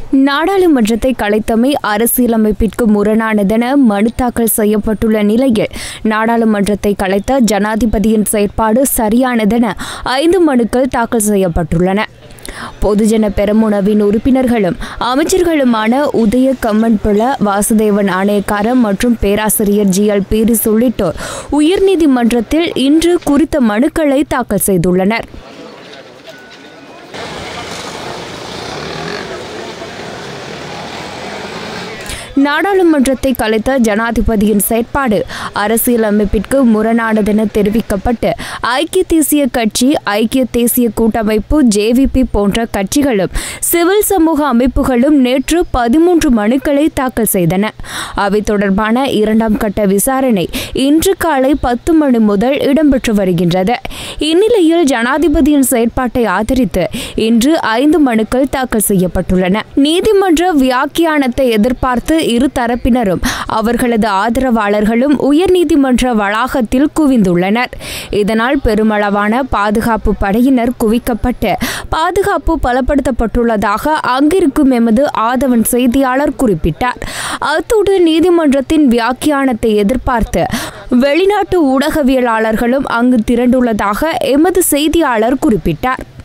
நாடாளுமன்றத்தை கலைத்தமை அரசியலமைப்பிற்கு முரணானதென மனு தாக்கல் செய்யப்பட்டுள்ள நிலையில் நாடாளுமன்றத்தை கலைத்த ஜனாதிபதியின் செயற்பாடு சரியானதென ஐந்து மனுக்கள் தாக்கல் செய்யப்பட்டுள்ளன பொதுஜன பெரமுனவின் உறுப்பினர்களும் அமைச்சர்களுமான உதய கம்மன்பிள வாசுதேவன் ஆணையக்காரர் மற்றும் பேராசிரியர் ஜி எல் பீரிஸ் உள்ளிட்டோர் உயர்நீதிமன்றத்தில் இன்று குறித்த மனுக்களை தாக்கல் செய்துள்ளனர் நாடாளுமன்றத்தை கலைத்த ஜனாதிபதியின் செயற்பாடு அரசியலமைப்பிற்கு முரணானதென தெரிவிக்கப்பட்டு ஐக்கிய தேசிய கட்சி ஐக்கிய தேசிய கூட்டமைப்பு ஜேவிபி போன்ற கட்சிகளும் சிவில் சமூக அமைப்புகளும் நேற்று பதிமூன்று மனுக்களை தாக்கல் செய்தன அவை தொடர்பான இரண்டாம் கட்ட விசாரணை இன்று காலை பத்து மணி முதல் இடம்பெற்று வருகின்றது இந்நிலையில் ஜனாதிபதியின் செயற்பாட்டை ஆதரித்து இன்று ஐந்து மனுக்கள் தாக்கல் செய்யப்பட்டுள்ளன நீதிமன்ற வியாக்கியானத்தை எதிர்பார்த்து இரு தரப்பினரும் அவர்களது ஆதரவாளர்களும் உயர்நீதிமன்ற வளாகத்தில் குவிந்துள்ளனர் இதனால் பெருமளவான பாதுகாப்பு படையினர் குவிக்கப்பட்டு பாதுகாப்பு பலப்படுத்தப்பட்டுள்ளதாக அங்கிருக்கும் எமது ஆதவன் செய்தியாளர் குறிப்பிட்டார் அத்தோடு நீதிமன்றத்தின் வியாக்கியானத்தை எதிர்பார்த்து வெளிநாட்டு ஊடகவியலாளர்களும் அங்கு திரண்டுள்ளதாக எமது செய்தியாளர் குறிப்பிட்டார்